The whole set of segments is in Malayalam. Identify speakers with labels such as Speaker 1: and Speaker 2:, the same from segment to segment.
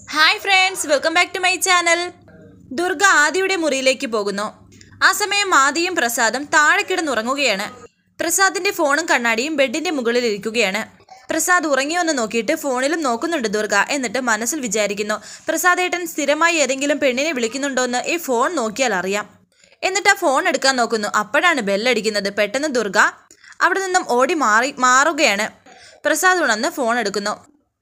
Speaker 1: hi friends welcome back to my channel Durga ആദിയുടെ മുറിയിലേക്ക് പോകുന്നു ആ സമയം ആദിയും പ്രസാദും താഴെ കിടന്നുറങ്ങുകയാണ് പ്രസാദിന്റെ ഫോണും കണ്ണാടിയും ബെഡിന്റെ മുകളിൽ ഇരിക്കുകയാണ് പ്രസാദ് ഉറങ്ങിയോന്ന് നോക്കിയിട്ട് ഫോണിലും നോക്കുന്നുണ്ട് ദുർഗ എന്നിട്ട് മനസ്സിൽ വിചാരിക്കുന്നു പ്രസാദ് ഏട്ടൻ സ്ഥിരമായി ഏതെങ്കിലും പെണ്ണിനെ വിളിക്കുന്നുണ്ടോന്ന് ഈ ഫോൺ നോക്കിയാൽ അറിയാം എന്നിട്ട് ആ ഫോൺ എടുക്കാൻ നോക്കുന്നു അപ്പോഴാണ് ബെല്ലടിക്കുന്നത് പെട്ടെന്ന് ദുർഗ അവിടെ നിന്നും ഓടി മാറി മാറുകയാണ് പ്രസാദ് ഉണർന്ന് ഫോൺ എടുക്കുന്നു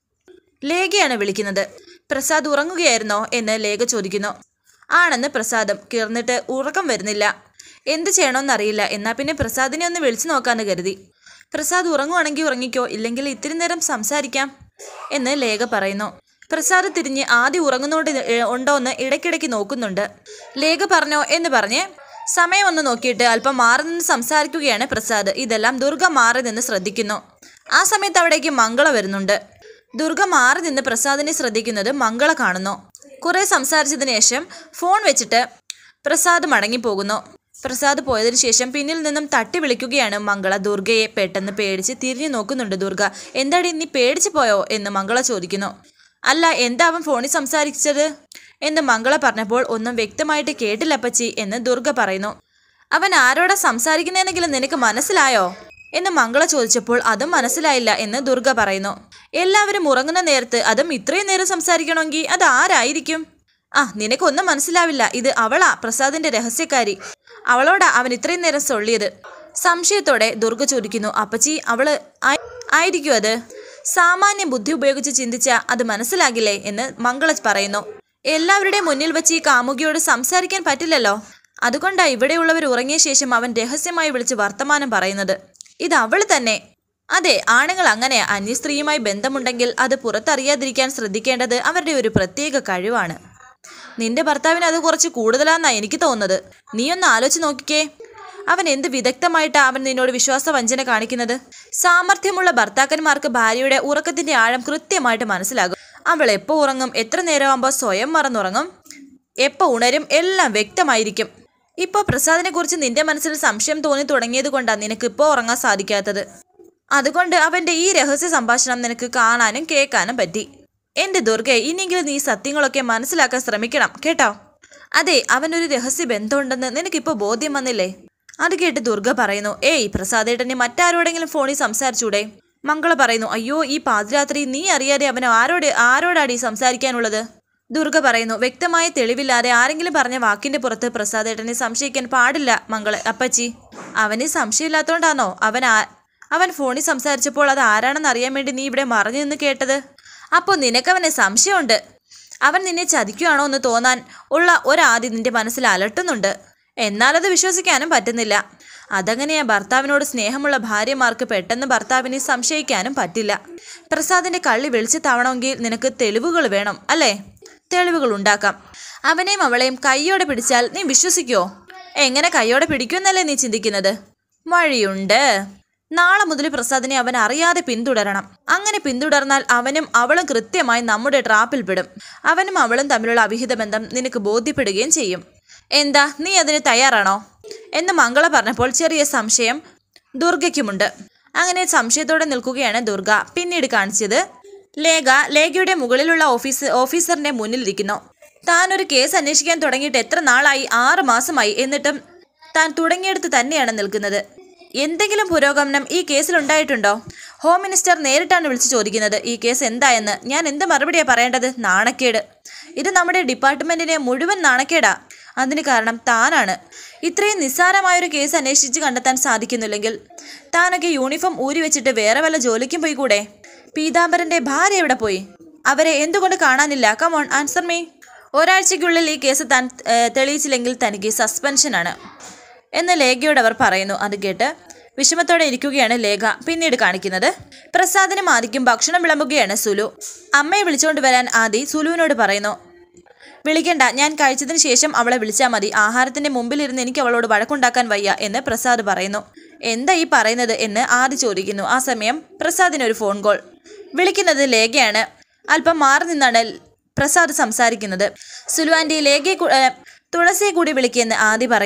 Speaker 1: ലേഖയാണ് വിളിക്കുന്നത് പ്രസാദ് ഉറങ്ങുകയായിരുന്നോ എന്ന് ലേഖ ചോദിക്കുന്നു ആണെന്ന് പ്രസാദം കിറന്നിട്ട് ഉറക്കം വരുന്നില്ല എന്ത് ചെയ്യണമെന്നറിയില്ല എന്നാ പിന്നെ പ്രസാദിനെ ഒന്ന് വിളിച്ചു നോക്കാന്ന് കരുതി പ്രസാദ് ഉറങ്ങുവാണെങ്കിൽ ഉറങ്ങിക്കോ ഇല്ലെങ്കിൽ ഇത്തിരി നേരം സംസാരിക്കാം എന്ന് ലേഖ പറയുന്നു പ്രസാദ് തിരിഞ്ഞ് ആദ്യം ഉറങ്ങുന്നോണ്ട് ഉണ്ടോ എന്ന് ഇടയ്ക്കിടയ്ക്ക് നോക്കുന്നുണ്ട് ലേഖ പറഞ്ഞോ എന്ന് പറഞ്ഞ് സമയം ഒന്ന് നോക്കിയിട്ട് അല്പം മാറി നിന്ന് സംസാരിക്കുകയാണ് പ്രസാദ് ഇതെല്ലാം ദുർഗ മാറി നിന്ന് ശ്രദ്ധിക്കുന്നു ആ സമയത്ത് അവിടേക്ക് മംഗള വരുന്നുണ്ട് ദുർഗ മാറി നിന്ന് പ്രസാദിനെ ശ്രദ്ധിക്കുന്നത് മംഗള കാണുന്നു കുറെ സംസാരിച്ചതിന് ശേഷം ഫോൺ വെച്ചിട്ട് പ്രസാദ് മടങ്ങിപ്പോകുന്നു പ്രസാദ് പോയതിനു ശേഷം പിന്നിൽ നിന്നും തട്ടി വിളിക്കുകയാണ് മംഗള ദുർഗയെ പെട്ടെന്ന് പേടിച്ച് തിരിഞ്ഞു നോക്കുന്നുണ്ട് ദുർഗ എന്താടി നീ പേടിച്ചു പോയോ എന്ന് മംഗള ചോദിക്കുന്നു അല്ല എന്താ അവൻ ഫോണിൽ സംസാരിച്ചത് എന്ന് മംഗള പറഞ്ഞപ്പോൾ ഒന്നും വ്യക്തമായിട്ട് കേട്ടില്ല അപ്പച്ചി എന്ന് ദുർഗ പറയുന്നു അവൻ ആരോടാ സംസാരിക്കുന്നതെന്നെങ്കിലും നിനക്ക് മനസ്സിലായോ എന്ന് മംഗള ചോദിച്ചപ്പോൾ അതും മനസ്സിലായില്ല എന്ന് ദുർഗ പറയുന്നു എല്ലാവരും ഉറങ്ങുന്ന നേരത്ത് അതും ഇത്രയും നേരം സംസാരിക്കണമെങ്കിൽ അത് ആരായിരിക്കും ആ നിനക്കൊന്നും മനസ്സിലാവില്ല ഇത് അവളാ പ്രസാദിന്റെ രഹസ്യക്കാരി അവളോടാ അവൻ ഇത്രയും നേരം സൊള്ളിയത് സംശയത്തോടെ ദുർഗ ചോദിക്കുന്നു അപ്പച്ചി അവള് ആയി- ആയിരിക്കും അത് സാമാന്യ ബുദ്ധി ഉപയോഗിച്ച് ചിന്തിച്ച അത് മനസ്സിലാകില്ലേ എന്ന് മംഗള പറയുന്നു എല്ലാവരുടെയും മുന്നിൽ വെച്ച് ഈ കാമുകിയോട് സംസാരിക്കാൻ പറ്റില്ലല്ലോ അതുകൊണ്ടാ ഇവിടെയുള്ളവർ ഉറങ്ങിയ ശേഷം അവൻ രഹസ്യമായി വിളിച്ച് വർത്തമാനം പറയുന്നത് ഇത് അവള് തന്നെ അതെ ആണുങ്ങൾ അങ്ങനെ അന്യ സ്ത്രീയുമായി ബന്ധമുണ്ടെങ്കിൽ അത് പുറത്തറിയാതിരിക്കാൻ ശ്രദ്ധിക്കേണ്ടത് അവരുടെ ഒരു പ്രത്യേക കഴിവാണ് നിന്റെ ഭർത്താവിന് അത് കുറച്ച് കൂടുതലാന്നാ എനിക്ക് തോന്നുന്നത് നീ ഒന്ന് ആലോചിച്ച് നോക്കിക്കേ അവൻ എന്ത് വിദഗ്ധമായിട്ടാ അവൻ നിന്നോട് വിശ്വാസവഞ്ചന കാണിക്കുന്നത് സാമർഥ്യമുള്ള ഭർത്താക്കന്മാർക്ക് ഭാര്യയുടെ ഉറക്കത്തിന്റെ ആഴം കൃത്യമായിട്ട് മനസ്സിലാകും അവൾ എപ്പോൾ ഉറങ്ങും എത്ര നേരമാകുമ്പോൾ സ്വയം മറന്നുറങ്ങും എപ്പോൾ ഉണരും എല്ലാം വ്യക്തമായിരിക്കും ഇപ്പോൾ പ്രസാദിനെ കുറിച്ച് നിന്റെ മനസ്സിൽ സംശയം തോന്നി തുടങ്ങിയത് കൊണ്ടാണ് നിനക്ക് ഇപ്പോൾ ഉറങ്ങാൻ സാധിക്കാത്തത് അതുകൊണ്ട് അവന്റെ ഈ രഹസ്യ സംഭാഷണം നിനക്ക് കാണാനും കേൾക്കാനും പറ്റി എന്റെ ദുർഗ ഇനിയെങ്കിലും നീ സത്യങ്ങളൊക്കെ മനസ്സിലാക്കാൻ ശ്രമിക്കണം കേട്ടോ അതെ അവനൊരു രഹസ്യ ബന്ധമുണ്ടെന്ന് നിനക്കിപ്പോൾ ബോധ്യം വന്നില്ലേ അത് കേട്ട് ദുർഗ പറയുന്നു ഏയ് പ്രസാദേട്ടനെ മറ്റാരോടെങ്കിലും ഫോണിൽ സംസാരിച്ചൂടെ മംഗള പറയുന്നു അയ്യോ ഈ പാതിരാത്രി നീ അറിയാതെ അവൻ ആരോട് ആരോടാടി സംസാരിക്കാനുള്ളത് ദുർഗ പറയുന്നു വ്യക്തമായ തെളിവില്ലാതെ ആരെങ്കിലും പറഞ്ഞ വാക്കിന്റെ പുറത്ത് പ്രസാദേട്ടനെ സംശയിക്കാൻ പാടില്ല മംഗള അപ്പച്ചി അവന് സംശയമില്ലാത്തോണ്ടാണോ അവൻ ആ അവൻ ഫോണിൽ സംസാരിച്ചപ്പോൾ അത് ആരാണെന്ന് അറിയാൻ വേണ്ടി നീ ഇവിടെ മറഞ്ഞു നിന്ന് കേട്ടത് അപ്പോൾ നിനക്കവനെ സംശയമുണ്ട് അവൻ നിന്നെ ചതിക്കുകയാണോ എന്ന് തോന്നാൻ ഉള്ള ഒരാദ്യം നിന്റെ മനസ്സിൽ അലട്ടുന്നുണ്ട് എന്നാലത് വിശ്വസിക്കാനും പറ്റുന്നില്ല അതങ്ങനെയാ ഭർത്താവിനോട് സ്നേഹമുള്ള ഭാര്യമാർക്ക് പെട്ടെന്ന് ഭർത്താവിനെ സംശയിക്കാനും പറ്റില്ല പ്രസാദിന്റെ കള്ളി വെളിച്ചു താവണമെങ്കിൽ നിനക്ക് തെളിവുകൾ വേണം അല്ലേ തെളിവുകൾ ഉണ്ടാക്കാം അവനെയും അവളെയും കൈയോടെ പിടിച്ചാൽ നീ വിശ്വസിക്കുമോ എങ്ങനെ കൈയോടെ പിടിക്കുമെന്നല്ലേ നീ ചിന്തിക്കുന്നത് വഴിയുണ്ട് നാളെ മുതൽ പ്രസാദിനെ അവൻ അറിയാതെ പിന്തുടരണം അങ്ങനെ പിന്തുടർന്നാൽ അവനും അവളും കൃത്യമായി നമ്മുടെ ട്രാപ്പിൽ പെടും അവനും അവളും തമ്മിലുള്ള അവിഹിത ബന്ധം നിനക്ക് ബോധ്യപ്പെടുകയും ചെയ്യും എന്താ നീ അതിന് തയ്യാറാണോ എന്ന് മംഗള പറഞ്ഞപ്പോൾ ചെറിയ സംശയം ദുർഗയ്ക്കുമുണ്ട് അങ്ങനെ സംശയത്തോടെ നിൽക്കുകയാണ് ദുർഗ പിന്നീട് കാണിച്ചത് ലേഖ ലേഖയുടെ മുകളിലുള്ള ഓഫീസ് ഓഫീസറിന്റെ മുന്നിലിരിക്കുന്നു താൻ ഒരു കേസ് അന്വേഷിക്കാൻ തുടങ്ങിയിട്ട് എത്ര നാളായി ആറ് മാസമായി എന്നിട്ടും താൻ തുടങ്ങിയെടുത്ത് തന്നെയാണ് നിൽക്കുന്നത് എന്തെങ്കിലും പുരോഗമനം ഈ കേസിൽ ഉണ്ടായിട്ടുണ്ടോ ഹോം മിനിസ്റ്റർ നേരിട്ടാണ് വിളിച്ചു ചോദിക്കുന്നത് ഈ കേസ് എന്തായെന്ന് ഞാൻ എന്ത് മറുപടിയാ പറയേണ്ടത് നാണക്കേട് ഇത് നമ്മുടെ ഡിപ്പാർട്ട്മെന്റിനെ മുഴുവൻ നാണക്കേടാ അതിന് കാരണം താനാണ് ഇത്രയും നിസ്സാരമായൊരു കേസ് അന്വേഷിച്ച് കണ്ടെത്താൻ സാധിക്കുന്നില്ലെങ്കിൽ താനൊക്കെ യൂണിഫോം ഊരി വെച്ചിട്ട് വേറെ വല്ല ജോലിക്കും പോയി കൂടെ പീതാംബരന്റെ ഭാര്യ എവിടെ പോയി അവരെ എന്തുകൊണ്ട് കാണാനില്ല കമോൺ ആൻസർ മീ ഒരാഴ്ചയ്ക്കുള്ളിൽ ഈ കേസ് താൻ ഏഹ്, തെളിയിച്ചില്ലെങ്കിൽ തനിക്ക് സസ്പെൻഷനാണ് എന്ന് ലേഖയോട് അവർ പറയുന്നു അത് കേട്ട് വിഷമത്തോടെ ഇരിക്കുകയാണ് ലേഖ പിന്നീട് കാണിക്കുന്നത് പ്രസാദിനും ആദിക്കും ഭക്ഷണം വിളമ്പുകയാണ് സുലു അമ്മയെ വിളിച്ചുകൊണ്ട് വരാൻ ആദി സുലുവിനോട് പറയുന്നു വിളിക്കണ്ട ഞാൻ കഴിച്ചതിന് ശേഷം അവളെ വിളിച്ചാൽ മതി ആഹാരത്തിന്റെ മുമ്പിലിരുന്ന് എനിക്ക് അവളോട് വഴക്കുണ്ടാക്കാൻ വയ്യ എന്ന് പ്രസാദ് പറയുന്നു എന്താ ഈ പറയുന്നത് എന്ന് ആദി ചോദിക്കുന്നു ആ സമയം പ്രസാദിന് ഒരു ഫോൺ കോൾ വിളിക്കുന്നത് ലേഖയാണ് അല്പം മാറി നിന്നാണ് പ്രസാദ് സംസാരിക്കുന്നത് സുലു ആൻറ്റി ലേഖയെ കു- ഏ, തുളസിയെ കൂടി വിളിക്കുമെന്ന് ആദി പറയുന്നു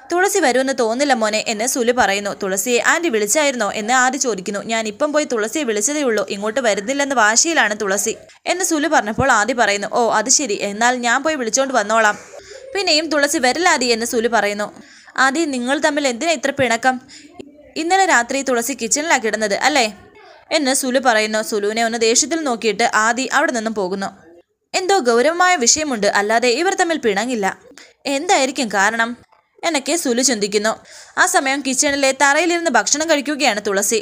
Speaker 1: തുളസി വരുമെന്ന് തോന്നില്ല മോനെ എന്ന് സുലു പറയുന്നു തുളസിയെ ആന്റി വിളിച്ചായിരുന്നോ എന്ന് ആദ്യ ചോദിക്കുന്നു ഞാൻ ഇപ്പം പോയി തുളസിയെ വിളിച്ചതേ ഉള്ളൂ ഇങ്ങോട്ട് വരുന്നില്ലെന്ന് വാശിയിലാണ് തുളസി എന്ന് സുലു പറഞ്ഞപ്പോൾ ആദ്യ പറയുന്നു ഓ അത് ശരി എന്നാൽ ഞാൻ പോയി വിളിച്ചോണ്ട് വന്നോളാം പിന്നെയും തുളസി വരില്ല ആദി എന്ന് സുലു പറയുന്നു ആദി നിങ്ങൾ തമ്മിൽ എന്തിനാ ഇത്ര പിണക്കം ഇന്നലെ രാത്രി തുളസി കിച്ചണിലാണ് കിടന്നത് അല്ലേ എന്ന് സുലു പറയുന്നു സുലുവിനെ ഒന്ന് ദേഷ്യത്തിൽ നോക്കിയിട്ട് ആദി അവിടെ നിന്നും പോകുന്നു എന്തോ ഗൗരവമായ വിഷയമുണ്ട് അല്ലാതെ ഇവർ തമ്മിൽ പിണങ്ങില്ല എന്തായിരിക്കും കാരണം എന്നൊക്കെ സുലു ചിന്തിക്കുന്നു ആ സമയം കിച്ചണിലെ തറയിലിരുന്ന് ഭക്ഷണം കഴിക്കുകയാണ് തുളസി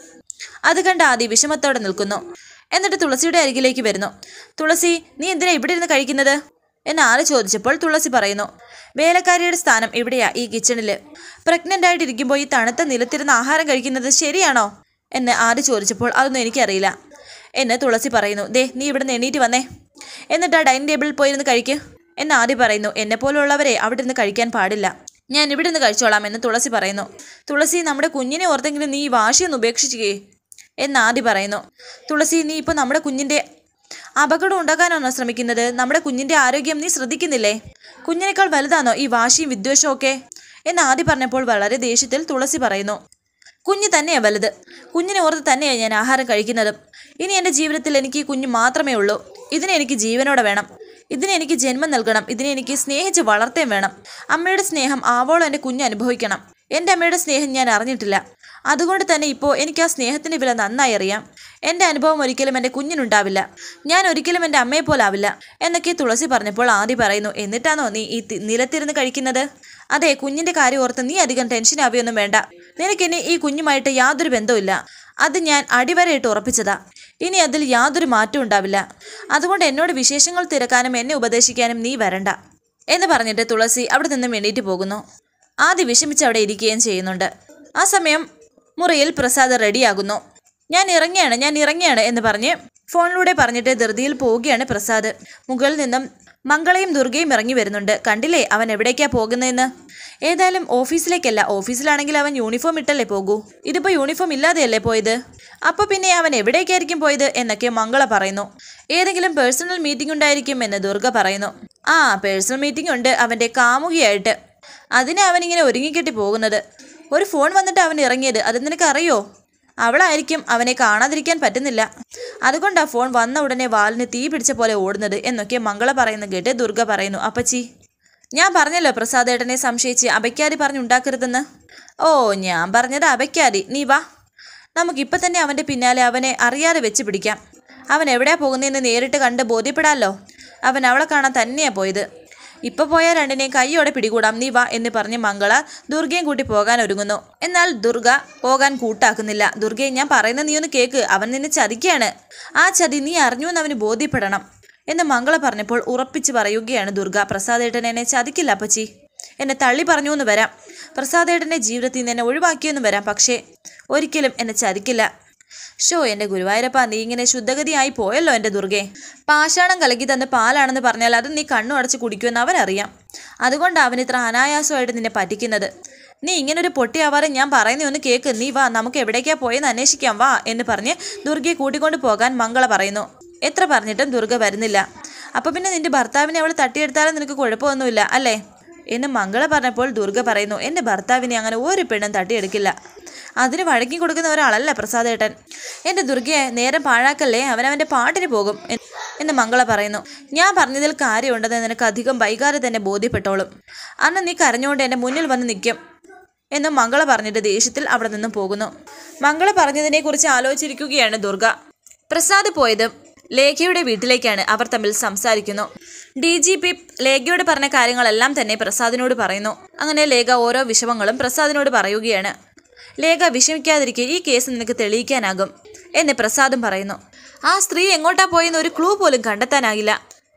Speaker 1: അത് കണ്ട് ആദി വിഷമത്തോടെ നിൽക്കുന്നു എന്നിട്ട് തുളസിയുടെ അരികിലേക്ക് വരുന്നു തുളസി നീ എന്തിനാ ഇവിടെ ഇരുന്ന് കഴിക്കുന്നത് എന്ന് ആര് ചോദിച്ചപ്പോൾ തുളസി പറയുന്നു വേലക്കാരിയുടെ സ്ഥാനം ഇവിടെയാ ഈ കിച്ചണില് പ്രഗ്നന്റ് ആയിട്ടിരിക്കുമ്പോൾ ഈ തണുത്ത നിലത്തിരുന്ന് ആഹാരം കഴിക്കുന്നത് ശരിയാണോ എന്ന് ആര് ചോദിച്ചപ്പോൾ അതൊന്നും എനിക്കറിയില്ല എന്ന് തുളസി പറയുന്നു ദേ നീ ഇവിടെ നിന്ന് എണീറ്റ് വന്നേ എന്നിട്ട് ആ ഡൈനിങ് ടേബിളിൽ പോയിരുന്ന് കഴിക്ക് എന്ന് ആദ്യം പറയുന്നു എന്നെ പോലുള്ളവരെ അവിടെ ഇരുന്ന് കഴിക്കാൻ പാടില്ല ഞാൻ ഇവിടെ നിന്ന് കഴിച്ചോളാം എന്ന് തുളസി പറയുന്നു തുളസി നമ്മുടെ കുഞ്ഞിനെ ഓർത്തെങ്കിലും നീ ഈ വാശിയൊന്ന് ഉപേക്ഷിക്കുകയെ എന്ന് ആദ്യ പറയുന്നു തുളസി നീ ഇപ്പോൾ നമ്മുടെ കുഞ്ഞിൻ്റെ അപകടം ഉണ്ടാക്കാനാണോ ശ്രമിക്കുന്നത് നമ്മുടെ കുഞ്ഞിൻ്റെ ആരോഗ്യം നീ ശ്രദ്ധിക്കുന്നില്ലേ കുഞ്ഞിനേക്കാൾ വലുതാണോ ഈ വാശിയും വിദ്വേഷവും ഒക്കെ എന്ന് ആദ്യ പറഞ്ഞപ്പോൾ വളരെ ദേഷ്യത്തിൽ തുളസി പറയുന്നു കുഞ്ഞ് തന്നെയാ വലുത് കുഞ്ഞിനെ ഓർത്ത് തന്നെയാണ് ഞാൻ ആഹാരം കഴിക്കുന്നതും ഇനി എൻ്റെ ജീവിതത്തിൽ എനിക്ക് ഈ കുഞ്ഞ് മാത്രമേ ഉള്ളൂ ഇതിനെ എനിക്ക് ജീവനോടെ വേണം ഇതിനെ എനിക്ക് ജന്മം നൽകണം ഇതിനെ എനിക്ക് സ്നേഹിച്ച് വളർത്തേം വേണം അമ്മയുടെ സ്നേഹം ആവോളം എൻ്റെ കുഞ്ഞ് അനുഭവിക്കണം എൻ്റെ അമ്മയുടെ സ്നേഹം ഞാൻ അറിഞ്ഞിട്ടില്ല അതുകൊണ്ട് തന്നെ ഇപ്പോൾ എനിക്ക് ആ സ്നേഹത്തിൻ്റെ വില നന്നായി അറിയാം എൻ്റെ അനുഭവം ഒരിക്കലും എൻ്റെ കുഞ്ഞിനുണ്ടാവില്ല ഞാൻ ഒരിക്കലും എൻ്റെ അമ്മയെ പോലാവില്ല എന്നൊക്കെ തുളസി പറഞ്ഞപ്പോൾ ആദി പറയുന്നു എന്നിട്ടാണോ നീ ഈ തി- നിലത്തിരുന്ന് കഴിക്കുന്നത് അതെ കുഞ്ഞിൻ്റെ കാര്യം ഓർത്ത് നീ അധികം ടെൻഷൻ ആവുകയൊന്നും വേണ്ട നിനക്കിനി ഈ കുഞ്ഞുമായിട്ട് യാതൊരു ബന്ധവുമില്ല അത് ഞാൻ അടിവരയിട്ട് ഉറപ്പിച്ചതാ ഇനി അതിൽ യാതൊരു മാറ്റവും ഉണ്ടാവില്ല അതുകൊണ്ട് എന്നോട് വിശേഷങ്ങൾ തിരക്കാനും എന്നെ ഉപദേശിക്കാനും നീ വരണ്ട എന്ന് പറഞ്ഞിട്ട് തുളസി അവിടെ നിന്നും എണീറ്റ് പോകുന്നു ആദ്യ വിഷമിച്ച് അവിടെ ഇരിക്കുകയും ചെയ്യുന്നുണ്ട് ആ സമയം മുറിയിൽ പ്രസാദ് റെഡിയാകുന്നു ഞാൻ ഇറങ്ങിയാണ് ഞാൻ ഇറങ്ങിയാണ് എന്ന് പറഞ്ഞ് ഫോണിലൂടെ പറഞ്ഞിട്ട് ധൃതിയിൽ പോവുകയാണ് പ്രസാദ് മുകളിൽ നിന്നും മംഗളയും ദുർഗയും ഇറങ്ങി വരുന്നുണ്ട് കണ്ടില്ലേ അവൻ എവിടേക്കാ പോകുന്നതെന്ന് ഏതായാലും ഓഫീസിലേക്കല്ല ഓഫീസിലാണെങ്കിൽ അവൻ യൂണിഫോം ഇട്ടല്ലേ പോകൂ ഇതിപ്പോ യൂണിഫോം ഇല്ലാതെയല്ലേ പോയത് അപ്പൊ പിന്നെ അവൻ എവിടേക്കായിരിക്കും പോയത് എന്നൊക്കെ മംഗള പറയുന്നു ഏതെങ്കിലും പേഴ്സണൽ മീറ്റിംഗ് ഉണ്ടായിരിക്കും എന്ന് ദുർഗ പറയുന്നു ആ പേഴ്സണൽ മീറ്റിംഗ് ഉണ്ട് അവന്റെ കാമുകിയായിട്ട് അതിന് അവനിങ്ങനെ ഒരുങ്ങിക്കെട്ടി പോകുന്നത് ഒരു ഫോൺ വന്നിട്ട് അവൻ ഇറങ്ങിയത് അത് നിനക്ക് അറിയോ അവളായിരിക്കും അവനെ കാണാതിരിക്കാൻ പറ്റുന്നില്ല അതുകൊണ്ടാ ഫോൺ വന്ന ഉടനെ വാലിന് തീ പിടിച്ച പോലെ ഓടുന്നത് എന്നൊക്കെ മംഗള പറയുന്ന കേട്ട് ദുർഗ പറയുന്നു അപ്പച്ചി ഞാൻ പറഞ്ഞല്ലോ പ്രസാദേട്ടനെ സംശയിച്ച് അബയ്ക്കാരി പറഞ്ഞുണ്ടാക്കരുതെന്ന് ഓ ഞാൻ പറഞ്ഞത് അബയ്ക്കാരി നീ വാ നമുക്കിപ്പം തന്നെ അവൻ്റെ പിന്നാലെ അവനെ അറിയാതെ വെച്ച് പിടിക്കാം അവൻ എവിടെയാ പോകുന്നതെന്ന് നേരിട്ട് കണ്ട് ബോധ്യപ്പെടാമല്ലോ അവൻ അവളെ കാണാൻ തന്നെയാ പോയത് ഇപ്പൊ പോയ രണ്ടിനെയും കൈയോടെ പിടികൂടാം നീ വാ എന്ന് പറഞ്ഞ് മംഗള ദുർഗയും കൂട്ടി പോകാൻ ഒരുങ്ങുന്നു എന്നാൽ ദുർഗ പോകാൻ കൂട്ടാക്കുന്നില്ല ദുർഗയെ ഞാൻ പറയുന്ന നീ ഒന്ന് കേക്ക് അവൻ നിന്നെ ചതിക്കുകയാണ് ആ ചതി നീ അറിഞ്ഞു എന്ന് അവന് ബോധ്യപ്പെടണം എന്ന് മംഗള പറഞ്ഞപ്പോൾ ഉറപ്പിച്ച് പറയുകയാണ് ദുർഗ പ്രസാദേട്ടൻ എന്നെ ചതിക്കില്ല അപ്പച്ചി എന്നെ തള്ളി പറഞ്ഞു എന്ന് വരാം പ്രസാദേട്ടൻ്റെ ജീവിതത്തിൽ നിന്ന് എന്നെ ഒഴിവാക്കിയെന്ന് വരാം പക്ഷേ ഒരിക്കലും എന്നെ ചതിക്കില്ല ഷോ എൻ്റെ ഗുരുവായൂരപ്പ നീ ഇങ്ങനെ ശുദ്ധഗതിയായി പോയല്ലോ എൻ്റെ ദുർഗെ പാഷാണം കലക്കി തന്ന് പാലാണെന്ന് പറഞ്ഞാൽ അത് നീ കണ്ണു അടച്ച് കുടിക്കുമെന്ന് അവനറിയാം അതുകൊണ്ട് അവൻ ഇത്ര അനായാസമായിട്ട് നിന്നെ പറ്റിക്കുന്നത് നീ ഇങ്ങനൊരു പൊട്ടിയാവാറെ ഞാൻ പറയുന്ന ഒന്ന് കേക്ക് നീ വാ നമുക്ക് എവിടേക്കാ പോയെന്ന് അന്വേഷിക്കാം വാ എന്ന് പറഞ്ഞ് ദുർഗയെ കൂട്ടിക്കൊണ്ട് പോകാൻ മംഗള പറയുന്നു എത്ര പറഞ്ഞിട്ടും ദുർഗ വരുന്നില്ല അപ്പൊ പിന്നെ നിന്റെ ഭർത്താവിനെ അവൾ തട്ടിയെടുത്താലും നിനക്ക് കുഴപ്പമൊന്നുമില്ല അല്ലേ എന്ന് മംഗള പറഞ്ഞപ്പോൾ ദുർഗ പറയുന്നു എൻ്റെ ഭർത്താവിനെ അങ്ങനെ ഒരു പെണ്ണും തട്ടിയെടുക്കില്ല അതിന് വഴക്കി കൊടുക്കുന്ന ഒരാളല്ല പ്രസാദേട്ടൻ എൻ്റെ ദുർഗയെ നേരം പാഴാക്കല്ലേ അവനവൻ്റെ പാട്ടിന് പോകും എ- എന്ന് മംഗള പറയുന്നു ഞാൻ പറഞ്ഞതിൽ കാര്യമുണ്ടെന്ന് നിനക്ക് അധികം വൈകാതെ തന്നെ ബോധ്യപ്പെട്ടോളും അന്ന് നീ കരഞ്ഞുകൊണ്ട് എൻ്റെ മുന്നിൽ വന്ന് നിൽക്കും എന്ന് മംഗള പറഞ്ഞിട്ട് ദേഷ്യത്തിൽ അവിടെ നിന്നും പോകുന്നു മംഗള പറഞ്ഞതിനെക്കുറിച്ച് ആലോചിച്ചിരിക്കുകയാണ് ദുർഗ പ്രസാദ് പോയത് ലേഖയുടെ വീട്ടിലേക്കാണ് അവർ തമ്മിൽ സംസാരിക്കുന്നു ഡി ജി പി ലേഖയോട് പറഞ്ഞ കാര്യങ്ങളെല്ലാം തന്നെ പ്രസാദിനോട് പറയുന്നു അങ്ങനെ ലേഖ ഓരോ വിഷമങ്ങളും പ്രസാദിനോട് പറയുകയാണ് ലേഖ വിഷമിക്കാതിരിക്കെ ഈ കേസ് നിനക്ക് തെളിയിക്കാനാകും എന്ന് പ്രസാദും പറയുന്നു ആ സ്ത്രീ എങ്ങോട്ടാ പോയെന്ന് ഒരു ക്ലൂ പോലും കണ്ടെത്താനാകില്ല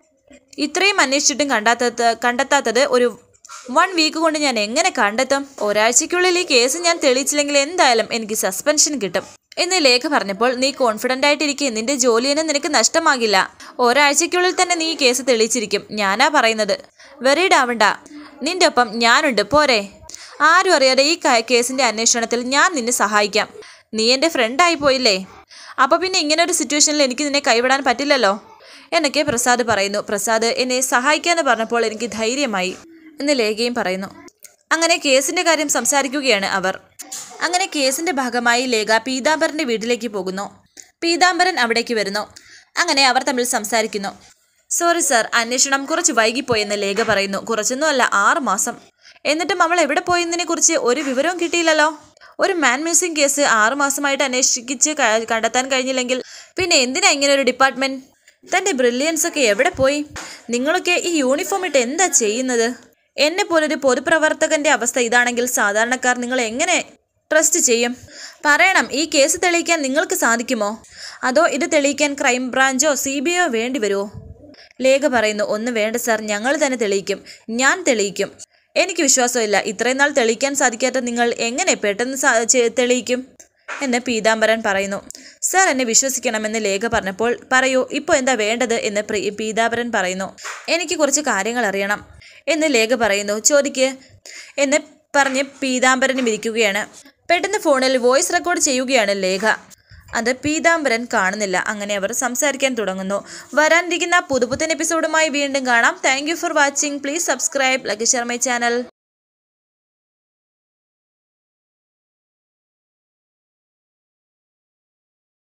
Speaker 1: ഇത്രയും അന്വേഷിച്ചിട്ടും കണ്ടെത്താത്ത കണ്ടെത്താത്തത് ഒരു വൺ വീക്ക് കൊണ്ട് ഞാൻ എങ്ങനെ കണ്ടെത്തും ഒരാഴ്ചയ്ക്കുള്ളിൽ ഈ കേസ് ഞാൻ തെളിയിച്ചില്ലെങ്കിൽ എന്തായാലും എനിക്ക് സസ്പെൻഷൻ കിട്ടും എന്ന് ലേഖ പറഞ്ഞപ്പോൾ നീ കോൺഫിഡൻ്റ് ആയിട്ടിരിക്കെ നിന്റെ ജോലിയൊന്നും നിനക്ക് നഷ്ടമാകില്ല ഒരാഴ്ചയ്ക്കുള്ളിൽ തന്നെ നീ ഈ കേസ് തെളിയിച്ചിരിക്കും ഞാനാ പറയുന്നത് വെറീഡ് ആവണ്ട നിന്റെ ഒപ്പം ഞാനുണ്ട് പോരെ ആരും അറിയാതെ ഈ ക- കേസിന്റെ അന്വേഷണത്തിൽ ഞാൻ നിന്നെ സഹായിക്കാം നീ എൻ്റെ ഫ്രണ്ടായി പോയില്ലേ അപ്പോൾ പിന്നെ ഇങ്ങനെ ഒരു സിറ്റുവേഷനിൽ എനിക്ക് നിന്നെ കൈവിടാൻ പറ്റില്ലല്ലോ എന്നൊക്കെ പ്രസാദ് പറയുന്നു പ്രസാദ് എന്നെ സഹായിക്കാന്ന് പറഞ്ഞപ്പോൾ എനിക്ക് ധൈര്യമായി എന്ന് ലേഖയും പറയുന്നു അങ്ങനെ കേസിന്റെ കാര്യം സംസാരിക്കുകയാണ് അവർ അങ്ങനെ കേസിന്റെ ഭാഗമായി ലേഖ പീതാംബരന്റെ വീട്ടിലേക്ക് പോകുന്നു പീതാംബരൻ അവിടേക്ക് വരുന്നു അങ്ങനെ അവർ തമ്മിൽ സംസാരിക്കുന്നു സോറി സർ അന്വേഷണം കുറച്ച് വൈകിപ്പോയെന്ന് ലേഖ പറയുന്നു കുറച്ചൊന്നുമല്ല ആറ് മാസം എന്നിട്ടും അവൾ എവിടെ പോയെന്നതിനെ കുറിച്ച് ഒരു വിവരവും കിട്ടിയില്ലല്ലോ ഒരു മാൻ മിസ്സിംഗ് കേസ് ആറ് മാസമായിട്ട് അന്വേഷിച്ച് ക- കണ്ടെത്താൻ കഴിഞ്ഞില്ലെങ്കിൽ പിന്നെ എന്തിനാ ഇങ്ങനെ ഒരു ഡിപ്പാർട്ട്മെന്റ് തന്റെ ബ്രില്യൻസ് ഒക്കെ എവിടെ പോയി നിങ്ങളൊക്കെ ഈ യൂണിഫോം ഇട്ട് എന്താ ചെയ്യുന്നത് എന്നെ പോലൊരു പൊതുപ്രവർത്തകന്റെ അവസ്ഥ ഇതാണെങ്കിൽ സാധാരണക്കാർ നിങ്ങൾ എങ്ങനെ ട്രസ്റ്റ് ചെയ്യും പറയണം ഈ കേസ് തെളിയിക്കാൻ നിങ്ങൾക്ക് സാധിക്കുമോ അതോ ഇത് തെളിയിക്കാൻ ക്രൈം ബ്രാഞ്ചോ സി ബി ഐയോ വേണ്ടി വരുമോ ലേഖ പറയുന്നു ഒന്ന് വേണ്ട സാർ ഞങ്ങൾ തന്നെ തെളിയിക്കും ഞാൻ തെളിയിക്കും എനിക്ക് വിശ്വാസമില്ല ഇത്രയും നാൾ തെളിയിക്കാൻ സാധിക്കാത്ത നിങ്ങൾ എങ്ങനെ പെട്ടെന്ന് സാ- ചെ- തെളിയിക്കും എന്ന് പീതാംബരൻ പറയുന്നു സാർ എന്നെ വിശ്വസിക്കണമെന്ന് ലേഖ പറഞ്ഞപ്പോൾ പറയൂ ഇപ്പോൾ എന്താ വേണ്ടത് എന്ന് പ്രി- പീതാംബരൻ പറയുന്നു എനിക്ക് കുറച്ച് കാര്യങ്ങൾ അറിയണം എന്ന് ലേഖ പറയുന്നു ചോദിക്ക് എന്ന് പറഞ്ഞ് പീതാംബരനും ഇരിക്കുകയാണ് പെട്ടെന്ന് ഫോണിൽ വോയിസ് റെക്കോർഡ് ചെയ്യുകയാണ് ലേഖ അത് പീതാംബരൻ കാണുന്നില്ല അങ്ങനെ അവർ സംസാരിക്കാൻ തുടങ്ങുന്നു വരാനിരിക്കുന്ന പുതുപുത്തൻ എപ്പിസോഡുമായി വീണ്ടും കാണാം thank you for watching please subscribe like share my channel